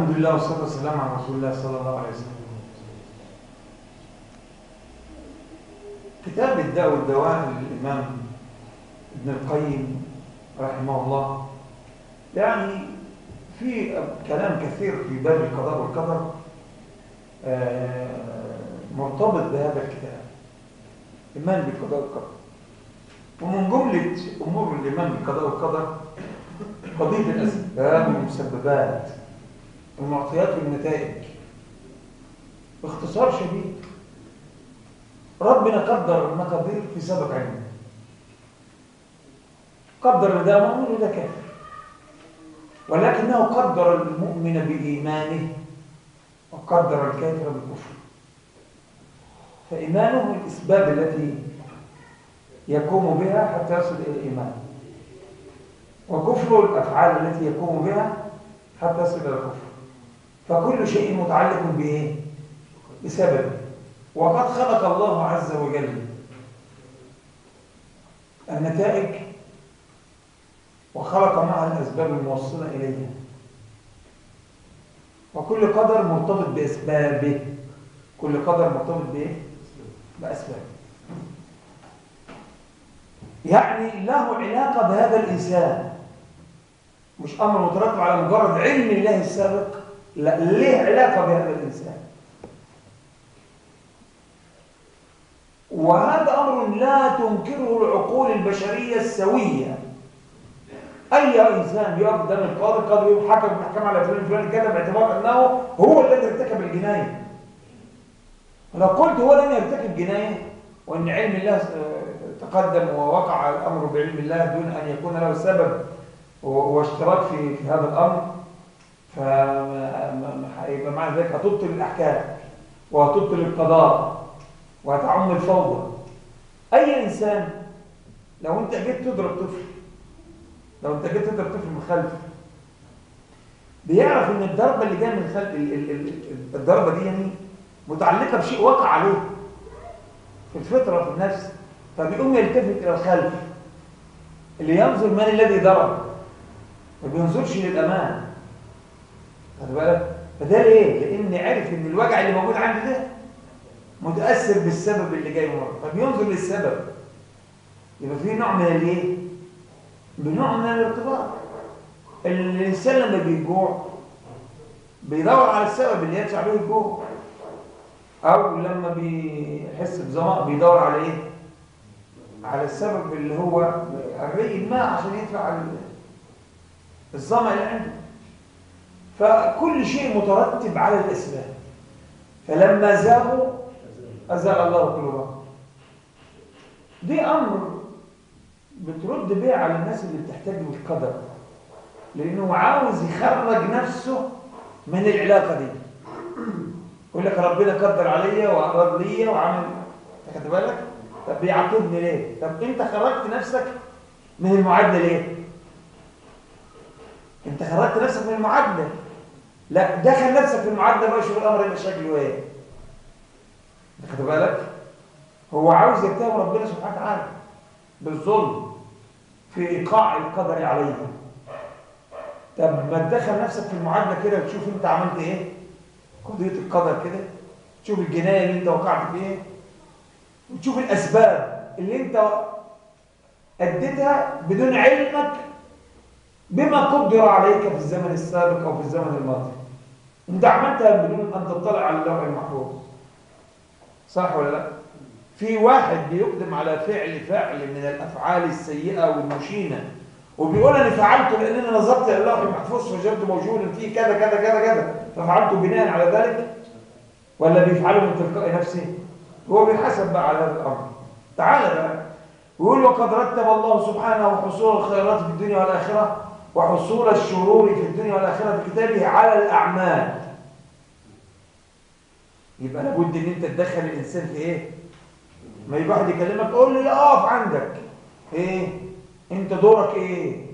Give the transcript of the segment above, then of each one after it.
الحمد لله والصلاة والسلام على رسول الله صلى الله عليه وسلم كتاب الداء والدواء للإمام ابن القيم رحمه الله يعني في كلام كثير في باب القضاء والقدر مرتبط بهذا الكتاب إيمان بالقضاء والقدر ومن جملة أمور الإيمان بالقضاء والقدر قضية الأسباب والمسببات المعطيات والنتائج باختصار شديد ربنا قدر المقادير في سبق علمه قدر ان ده مؤمن وده كافر ولكنه قدر المؤمن بإيمانه وقدر الكافر بالكفر فإيمانه الأسباب التي يقوم بها حتى يصل إلى الإيمان وكفر الأفعال التي يقوم بها حتى يصل إلى الكفر فكل شيء متعلق بإيه؟ بسبب وقد خلق الله عز وجل النتائج وخلق معها الأسباب الموصلة إليها وكل قدر مرتبط بأسبابه كل قدر مرتبط بإيه؟ بأسبابه يعني له علاقة بهذا الإنسان مش أمر مترتب على مجرد علم الله السابق لا ليه علاقة بهذا الإنسان وهذا أمر لا تنكره العقول البشرية السوية أي إنسان يقف قدام القاضي القاضي يقول حكم محكمة على فلان فلان كذا باعتبار أنه هو الذي ارتكب الجناية لو قلت هو لم يرتكب جناية وأن علم الله تقدم ووقع الأمر بعلم الله دون أن يكون له سبب واشتراك في في هذا الأمر فيبقى معنى ذلك هتبطل الأحكام وهتبطل القضاء وهتعم الفوضى أي إنسان لو أنت جيت تضرب طفل لو أنت جيت تضرب طفل من خلف بيعرف إن الضربة اللي جاية من خلف الضربة دي يعني متعلقة بشيء وقع عليه في الفطرة في النفس فبيقوم يلتفت إلى الخلف اللي ينظر من الذي ضرب ما بينظرش للأمام خد بالك فده ليه؟ لأن عرف إن الوجع اللي موجود عندي ده متأثر بالسبب اللي جاي من ورا فبينظر للسبب يبقى في نوع من الايه؟ بنوع من الارتباط الإنسان لما بيجوع بيدور على السبب اللي يدفع به الجوع أو لما بيحس بظمأ بيدور على إيه؟ على السبب اللي هو الري الماء عشان يدفع الظمأ اللي عنده فكل شيء مترتب على الأسباب فلما زاغوا أزاغ الله قلوبهم دي أمر بترد بيه على الناس اللي بتحتاج بالقدر لأنه عاوز يخرج نفسه من العلاقة دي يقول لك ربنا قدر عليا وأراد ليا وعمل خد بالك طب بيعاقبني ليه طب انت خرجت نفسك من المعادله ليه انت خرجت نفسك من المعادله لا دخل نفسك في المعادله بقى شوف الامر يبقى شكله ايه خد بالك هو عاوز يتهم ربنا سبحانه وتعالى بالظلم في ايقاع القدر عليه طب ما تدخل نفسك في المعادله كده وتشوف انت عملت ايه قضيه القدر كده تشوف الجنايه اللي انت وقعت فيها وتشوف الاسباب اللي انت اديتها بدون علمك بما قدر عليك في الزمن السابق او في الزمن الماضي انت عملتها بدون ان تطلع على اللوح المحفوظ صح ولا لا في واحد بيقدم على فعل فعل من الافعال السيئه والمشينه وبيقول انا فعلته لان انا نظرت الى اللوح المحفوظ فوجدته موجودا فيه كذا كذا كذا كذا ففعلته بناء على ذلك ولا بيفعله من تلقاء نفسه هو بيحسب بقى على هذا الامر تعالى بقى ويقول وقد رتب الله سبحانه حصول الخيرات في الدنيا والاخره وحصول الشرور في الدنيا والاخره في كتابه على الاعمال يبقى لابد ان انت تدخل الانسان في ايه ما يجي واحد يكلمك قول لي لا اقف عندك ايه انت دورك ايه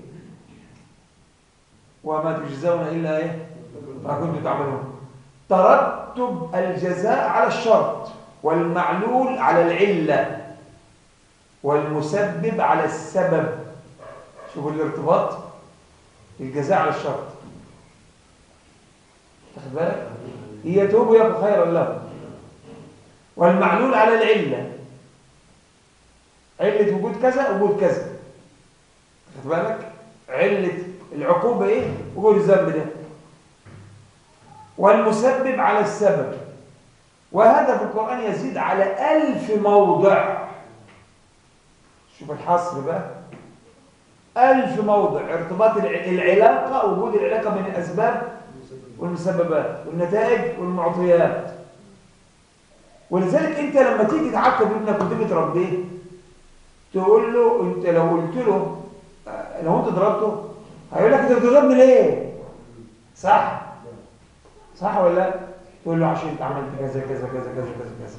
وما تجزون الا ايه ما كنتم تعملون ترتب الجزاء على الشرط والمعلول على العله والمسبب على السبب شوفوا الارتباط الجزاء على الشرط تاخد بالك يتوب يكن خيرا له والمعلول على العله علة وجود كذا وجود كذا خد بالك علة العقوبة ايه وجود الذنب ده والمسبب على السبب وهذا في القرآن يزيد على ألف موضع شوف الحصر بقى ألف موضع ارتباط العلاقة وجود العلاقة بين الأسباب والمسببات والنتائج والمعطيات ولذلك انت لما تيجي تعاقب ابنك وتيجي تربيه تقول له انت لو قلت له لو انت ضربته هيقول لك انت بتضربني ليه صح صح ولا لا تقول له عشان انت عملت كذا كذا كذا كذا كذا كذا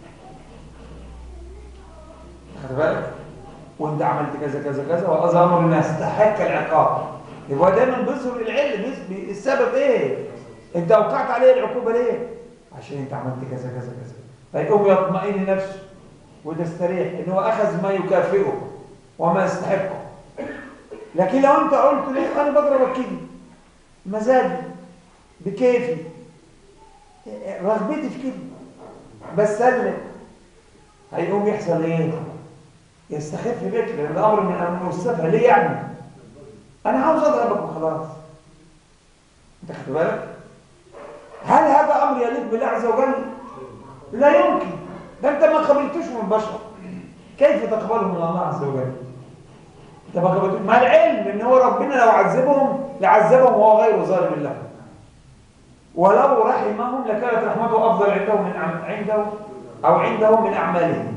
خد بالك وانت عملت كذا كذا كذا وهذا امر الناس يستحق العقاب يبقى دايما بيظهر العلم السبب ايه انت اوقعت عليه العقوبه ليه عشان انت عملت كذا كذا كذا فيقوم يطمئن نفسه وتستريح ان هو اخذ ما يكافئه وما يستحقه لكن لو انت قلت ليه انا بضربك كده مزاجي بكيفي رغبتي في كده بسلم هيقوم يحصل ايه يستخف بك لان الامر من امر السفه ليه يعني انا عاوز اضربك وخلاص انت خدت بالك هل هذا امر يليق بالله عز وجل لا يمكن ده انت ما قبلتوش من البشر كيف تقبله من الله عز وجل انت ما قبلتوش مع العلم ان هو ربنا لو عذبهم لعذبهم وهو غير ظالم لهم ولو رحمهم لكانت رحمته افضل عنده من عنده او عنده من اعمالهم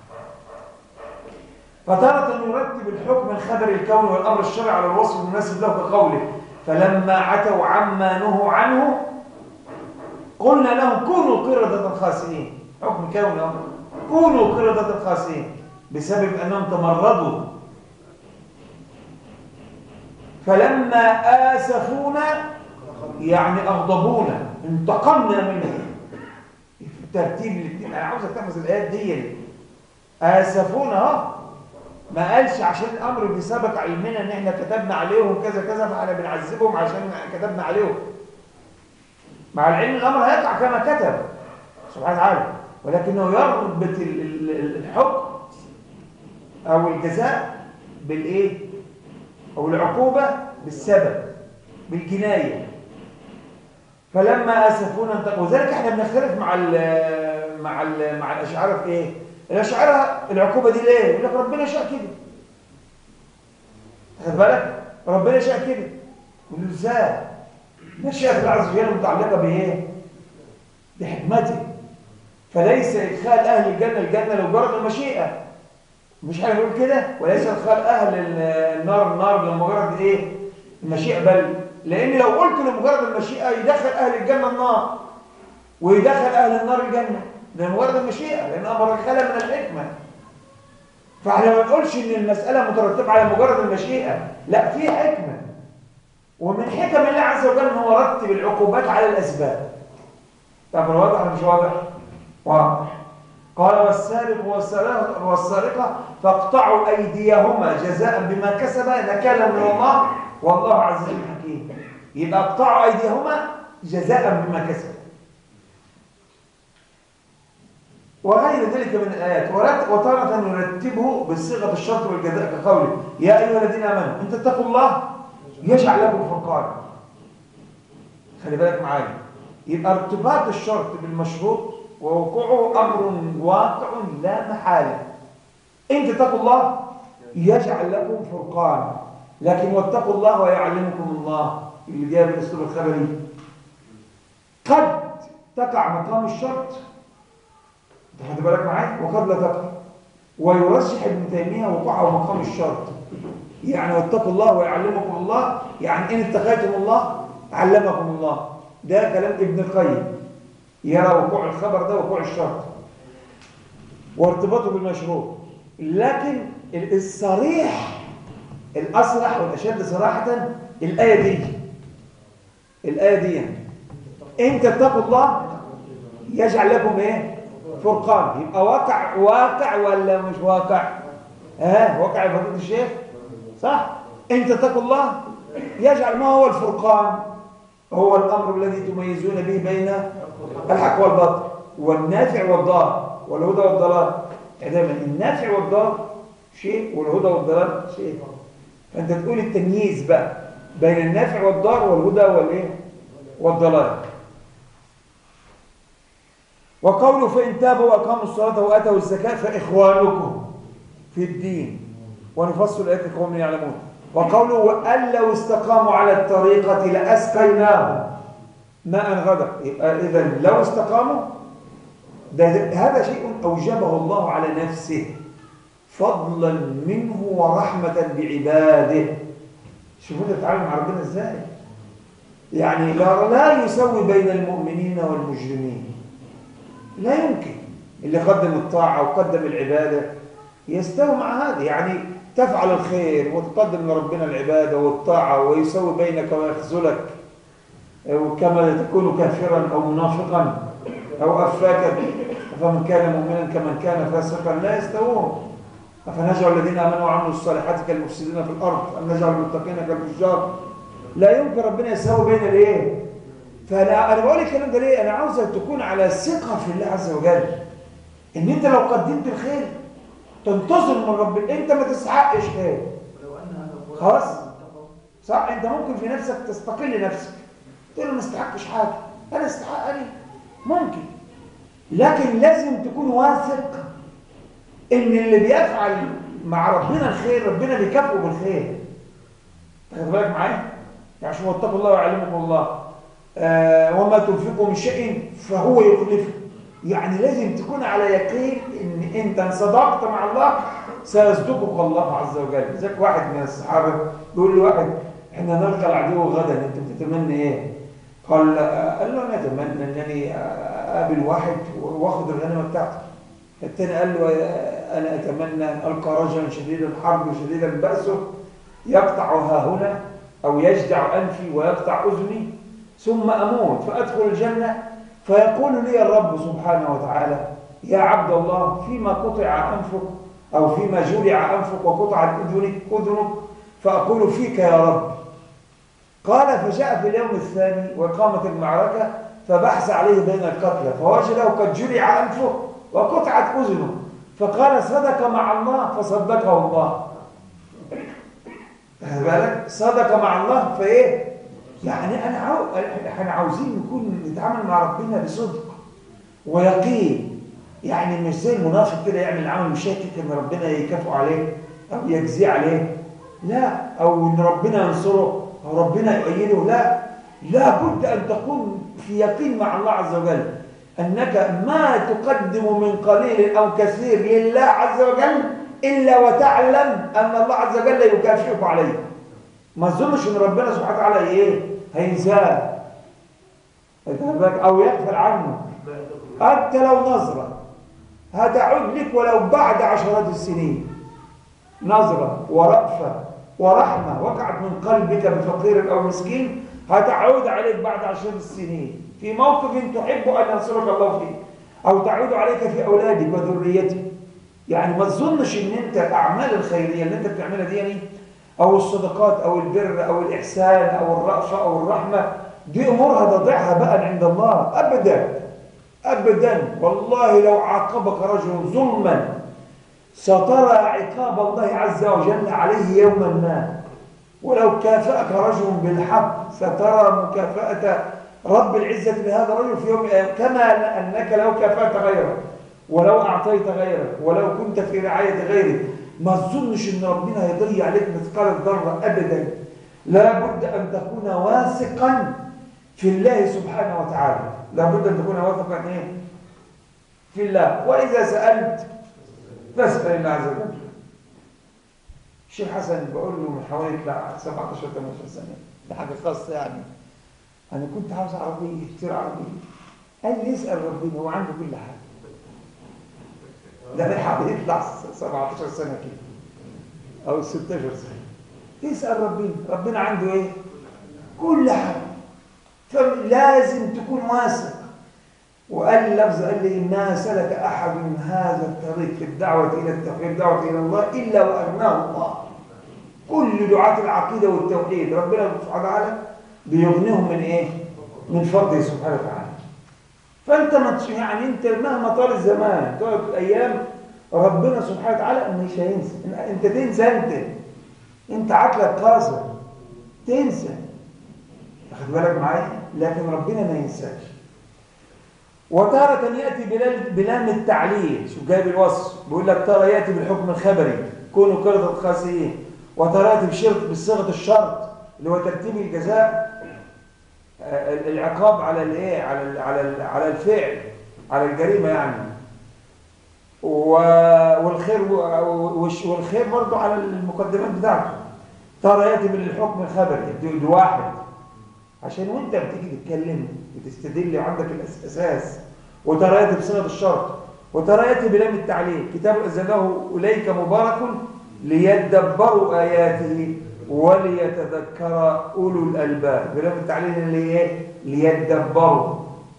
فتارة يرتب الحكم الخبر الكون والامر الشرعي على الوصف المناسب له كقوله فلما عتوا عما نهوا عنه قلنا لهم كونوا قردة خاسئين حكم كوني أمر كونوا قردة خاسئين بسبب أنهم تمردوا فلما آسفونا يعني أغضبونا انتقمنا منهم الترتيب الاثنين أنا عاوزك تحفظ الآيات دي آسفونا اه ما قالش عشان الأمر بسبق علمنا إن إحنا كتبنا عليهم كذا كذا فإحنا بنعذبهم عشان كتبنا عليهم مع العلم الأمر هيقع كما كتب سبحانه وتعالى ولكنه يربط الحكم أو الجزاء بالإيه؟ أو العقوبة بالسبب بالجناية فلما أسفونا انتقوا وذلك احنا بنختلف مع ال مع ال مع الأشعار في إيه؟ الأشعار العقوبة دي ليه؟ يقول لك ربنا شاء كده خد بالك؟ ربنا شاء كده يقول له ازاي؟ مشيئة الله عز وجل متعلقة بإيه؟ بحكمته فليس إدخال أهل الجنة الجنة لمجرد المشيئة مش احنا بنقول كده وليس إدخال أهل النار النار لمجرد إيه؟ المشيئة بل لأن لو قلت لمجرد المشيئة يدخل أهل الجنة النار ويدخل أهل النار الجنة لمجرد المشيئة لأن أمر الخلق من الحكمة فاحنا ما نقولش إن المسألة مترتبة على مجرد المشيئة لا في حكمة ومن حكم الله عز وجل ان هو رتب العقوبات على الاسباب طب واضح ولا مش واضح واضح قال والسارق والسارقه والسارقه فاقطعوا ايديهما جزاء بما كسبا نكالا من الله والله عزيز حكيم يبقى اقطعوا ايديهما جزاء بما كسبا وغير ذلك من الآيات وتارة نرتبه بصيغة الشرط والجزاء كقوله يا أيها الذين آمنوا إن تتقوا الله يجعل لكم فرقانا خلي بالك معايا يبقى ارتباط الشرط بالمشروط ووقوعه امر واقع لا محاله ان تتقوا الله يجعل لكم فرقانا لكن واتقوا الله ويعلمكم الله اللي جاء بالاسلوب الخبري قد تقع مقام الشرط خلي بالك معايا وقد لا تقع ويرجح ابن تيميه وقوعه مقام الشرط يعني واتقوا الله ويعلمكم الله يعني إن اتقيتم الله علمكم الله ده كلام ابن القيم يرى وقوع الخبر ده وقوع الشرط وارتباطه بالمشروط لكن الصريح الأصرح والأشد صراحة الآية دي الآية دي يعني. إن تتقوا الله يجعل لكم إيه فرقان يبقى واقع واقع ولا مش واقع ها واقع يا فضيله الشيخ صح ان تتقوا الله يجعل ما هو الفرقان هو الأمر الذي تميزون به بين الحق والباطل والنافع والضار والهدى والضلال يعني دايما النافع والضار شيء والهدى والضلال شيء فأنت تقول التمييز بقى بين النافع والضار والهدى والايه والضلال وقوله فإن تابوا وأقاموا الصلاة وآتوا الزكاة فإخوانكم في الدين ونفصل الآيات لقوم يعلمون وقوله وأن لو استقاموا على الطريقة لأسقيناهم ماء غدق يبقى إذا لو استقاموا ده هذا شيء أوجبه الله على نفسه فضلا منه ورحمة بعباده شوفوا ده تتعامل مع ربنا ازاي يعني لا, لا يسوي بين المؤمنين والمجرمين لا يمكن اللي قدم الطاعة وقدم العبادة يستوي مع هذا يعني تفعل الخير وتقدم لربنا العبادة والطاعة ويسوي بينك ويخذلك وكما تكون كافرا أو منافقا أو أفاكا فمن كان مؤمنا كمن كان فاسقا لا يستوون أفنجعل الذين آمنوا وعملوا الصالحات كالمفسدين في الأرض أم نجعل المتقين كالفجار لا يمكن ربنا يساوي بين الايه فانا انا بقول الكلام ده ليه انا عاوزك تكون على ثقه في الله عز وجل ان انت لو قدمت الخير تنتظر من ربنا انت ما تستحقش خير خلاص صح انت ممكن في نفسك تستقل نفسك تقول ما استحقش حاجه انا استحق انا ممكن لكن لازم تكون واثق ان اللي بيفعل مع ربنا الخير ربنا بيكافئه بالخير تاخد بالك معايا يعني شوفوا اتقوا الله ويعلمكم الله آه وما تنفقوا من شيء فهو يخلفه يعني لازم تكون على يقين ان انت ان صدقت مع الله سيصدقك الله عز وجل ذاك واحد من الصحابه بيقول لي واحد احنا نلقى العدو غدا انت بتتمنى ايه قال قال له انا اتمنى انني اقابل واحد واخد الغنيمه بتاعته الثاني قال له انا اتمنى ان القى رجلا شديد الحرب وشديد الباس يقطع ها هنا او يجدع انفي ويقطع اذني ثم اموت فادخل الجنه فيقول لي الرب سبحانه وتعالى يا عبد الله فيما قطع انفك او فيما جلع انفك وقطعت اذنك اذنك فاقول فيك يا رب قال فجاء في اليوم الثاني وقامت المعركه فبحث عليه بين القتلى فوجده قد جلع انفه وقطعت اذنه فقال صدق مع الله فصدقه الله بالك صدق مع الله فايه يعني انا عاو... احنا عاوزين نكون نتعامل مع ربنا بصدق ويقين يعني مش زي المنافق كده يعمل عمل مشاكك ان ربنا يكافئه عليه او يجزيه عليه لا او ان ربنا ينصره او ربنا يؤيده لا لابد ان تكون في يقين مع الله عز وجل انك ما تقدم من قليل او كثير لله عز وجل الا وتعلم ان الله عز وجل يكافئك عليه ما تظنش ان ربنا سبحانه وتعالى ايه هينساه او يغفل عنه انت لو نظره هتعود لك ولو بعد عشرات السنين نظره ورأفه ورحمه وقعت من قلبك بفقير او مسكين هتعود عليك بعد عشرات السنين في موقف تحب ان ينصرك الله فيه او تعود عليك في اولادك وذريتك يعني ما تظنش ان انت الاعمال الخيريه اللي انت بتعملها دي يعني أو الصدقات أو البر أو الإحسان أو الرأفة أو الرحمة دي أمورها تضيعها بقى عند الله أبدا أبدا والله لو عاقبك رجل ظلما سترى عقاب الله عز وجل عليه يوما ما ولو كافأك رجل بالحق سترى مكافأة رب العزة لهذا الرجل في يوم الأيام كما أنك لو كافأت غيرك ولو أعطيت غيرك ولو كنت في رعاية غيرك ما تظنش ان ربنا هيضيع عليك مثقال الذره ابدا لابد ان تكون واثقا في الله سبحانه وتعالى لابد ان تكون واثقا ايه في الله واذا سالت فاسال الله عز وجل الشيخ حسن بقول له من حوالي 17 18 سنه ده حاجه خاصه يعني انا كنت عاوز عربيه اشتري عربيه قال لي اسال ربنا هو عنده كل حاجه ده من حوالي يطلع 17 سنة كده أو 16 سنة تسأل ربنا ربنا عنده إيه؟ كل حاجة فلازم تكون واثق وقال اللفظ قال لي ما سلك أحد من هذا الطريق في الدعوة إلى التوحيد الدعوة إلى الله إلا وأغناه الله كل دعاة العقيدة والتوحيد ربنا سبحانه وتعالى بيغنيهم من ايه من فضله سبحانه وتعالى فانت ما يعني انت مهما طال الزمان تقعد ايام ربنا سبحانه وتعالى مش هينسى انت تنسى انت انت عقلك قاصر تنسى واخد بالك معايا لكن ربنا ما ينساش وتارة يأتي بلام التعليل شوف جايب الوصف بيقول لك ترى يأتي بالحكم الخبري كونوا كردة خاسئين وترى يأتي بشرط بصيغة الشرط اللي هو ترتيب الجزاء آه، العقاب على الايه على على على الفعل على الجريمه يعني والخير والخير برضه على المقدمات بتاعته ترى ياتي بالحكم الخبري دي واحد عشان وانت بتيجي تتكلم وتستدل وعندك الاساس وترى ياتي بصيغه الشرط وترى ياتي بلام التعليل كتاب انزله اليك مبارك ليدبروا اياته وليتذكر اولو الالباب بلام التعليل اللي ايه ليدبروا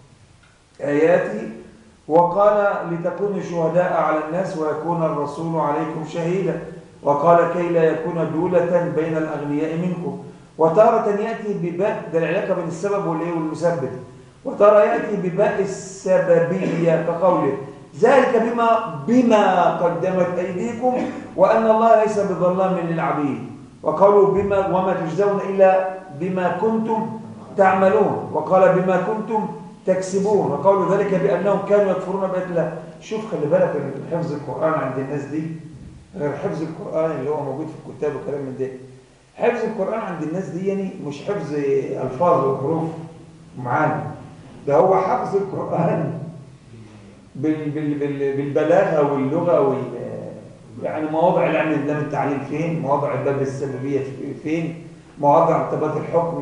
اياته وقال لتكونوا شهداء على الناس ويكون الرسول عليكم شهيدا وقال كي لا يكون دولة بين الأغنياء منكم وتارة يأتي بباء ده العلاقة بين السبب والإيه والمسبب وتارة يأتي بباء السببية كقوله ذلك بما بما قدمت أيديكم وأن الله ليس بظلام للعبيد وقالوا بما وما تجزون إلا بما كنتم تعملون وقال بما كنتم تكسبون وقالوا ذلك بأنهم كانوا يكفرون بآيات الله شوف خلي بالك حفظ القرآن عند الناس دي غير حفظ القرآن اللي هو موجود في الكتاب وكلام من ده حفظ القرآن عند الناس دي يعني مش حفظ ألفاظ وحروف معاني ده هو حفظ القرآن بال بال بال بالبلاغة واللغة وال يعني مواضع العلم الدم التعليل فين مواضع الباب السببية فين مواضع ارتباط الحكم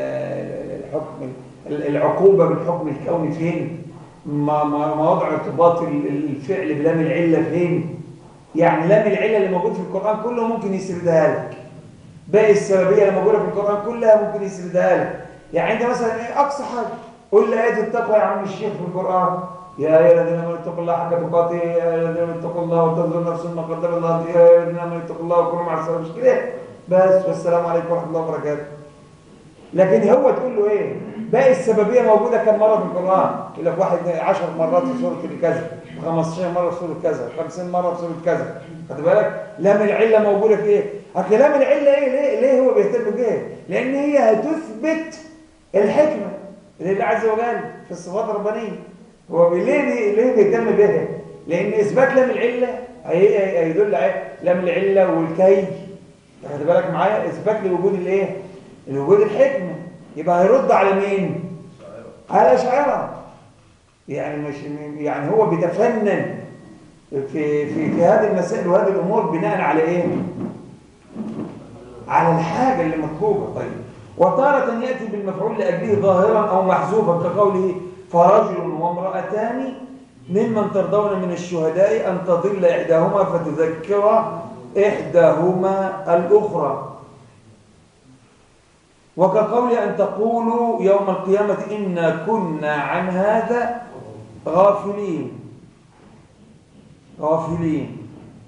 الحكم العقوبة بالحكم الكوني فين مواضع ارتباط الفعل بلام العلة فين يعني لام العلة اللي موجود في القرآن كله ممكن يسردها لك باقي السببية اللي موجودة في القرآن كلها ممكن يسردها لك يعني انت مثلا ايه اقصى حاجة قول لي آية التقوى يا عم الشيخ في القرآن يا أيها الذين آمنوا اتقوا الله حق تقاته يا أيها الذين آمنوا اتقوا الله وتنظر نفس ما قدر الله يا أيها الذين آمنوا اتقوا الله وكونوا مع الصالحين مش كده بس والسلام عليكم ورحمة الله وبركاته لكن هو تقول له ايه باقي السببيه موجوده كم مره في القران يقول لك واحد 10 مرات في سوره كذا 15 مره في سوره كذا 50 مره في سوره كذا خد بالك لام العله موجوده في ايه اصل لام العله ايه ليه ليه هو بيهتم بيها لان هي هتثبت الحكمه لله عز وجل في الصفات الربانيه هو ليه ليه بيهتم بها لان اثبات لام العله هيدل على لام العله والكي خد بالك معايا اثبات لوجود الايه لوجود الحكمه يبقى هيرد على مين على الاشاعره يعني مش يعني هو بيتفنن في في في هذه المسائل وهذه الامور بناء على ايه على الحاجه اللي مطلوبه طيب وتارة يأتي بالمفعول لأجله ظاهرا أو محذوفا كقوله فرجل وامرأتان ممن ترضون من الشهداء أن تضل إحداهما فتذكر إحداهما الأخرى وكقول أن تقولوا يوم القيامة إنا كنا عن هذا غافلين غافلين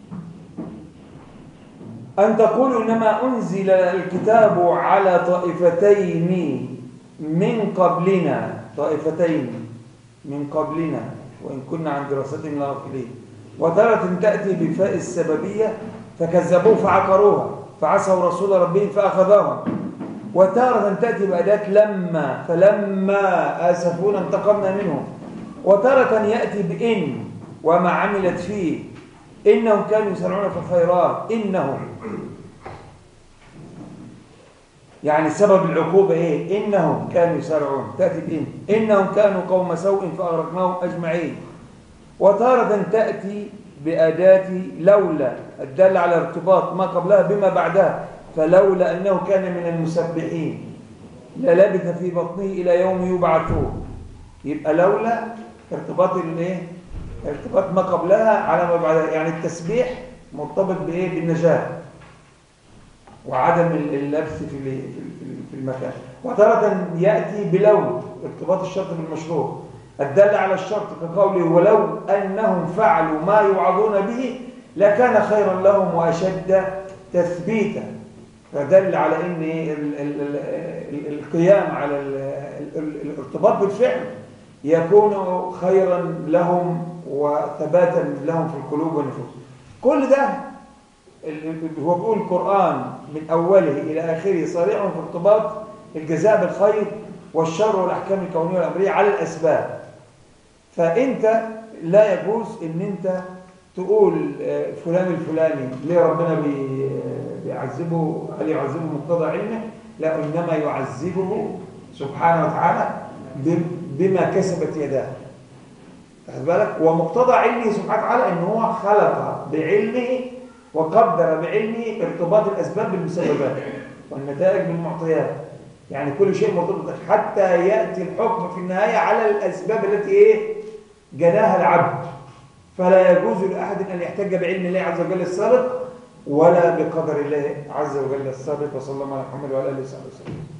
أن تقولوا إنما أنزل الكتاب على طائفتين من قبلنا طائفتين من قبلنا وإن كنا عن دراستهم لغافلين وتارة تأتي بفاء السببية فكذبوه فعقروها فعصوا رسول ربهم فأخذهم وتارة تأتي بأداة لما فلما آسفونا انتقمنا منهم وتارة يأتي بإن وما عملت فيه إنهم كانوا يسرعون في الخيرات إنهم يعني سبب العقوبة إيه إنهم كانوا يسرعون تأتي بإن إنهم كانوا قوم سوء فأغرقناهم أجمعين وتارة تأتي بأداة لولا الدالة على ارتباط ما قبلها بما بعدها فلولا أنه كان من المسبحين للبث في بطنه إلى يوم يبعثون يبقى لولا ارتباط الايه ارتباط ما قبلها على ما بعدها يعني التسبيح مرتبط بايه بالنجاه وعدم اللبس في في المكان وتارة يأتي بلو ارتباط الشرط بالمشروع الدل على الشرط كقوله ولو أنهم فعلوا ما يوعظون به لكان خيرا لهم وأشد تثبيتا فدل على ان القيام على الارتباط بالفعل يكون خيرا لهم وثباتا لهم في القلوب والنفوس كل ده هو بيقول القرآن من أوله إلى آخره صريح في ارتباط الجزاء بالخير والشر والأحكام الكونية والأمرية على الأسباب فأنت لا يجوز أن أنت تقول آه، فلان الفلاني ليه ربنا بيعذبه هل يعذبه مقتضى علمه لا إنما يعذبه سبحانه وتعالى بما كسبت يداه خد بالك ومقتضى علمه سبحانه وتعالى ان هو خلق بعلمه وقدر بعلمه ارتباط الاسباب بالمسببات والنتائج بالمعطيات يعني كل شيء مرتبط حتى ياتي الحكم في النهايه على الاسباب التي ايه جناها العبد فلا يجوز لاحد ان يحتج بعلم الله عز وجل السابق ولا بقدر الله عز وجل السابق وصلى الله على محمد وعلى اله وصحبه وسلم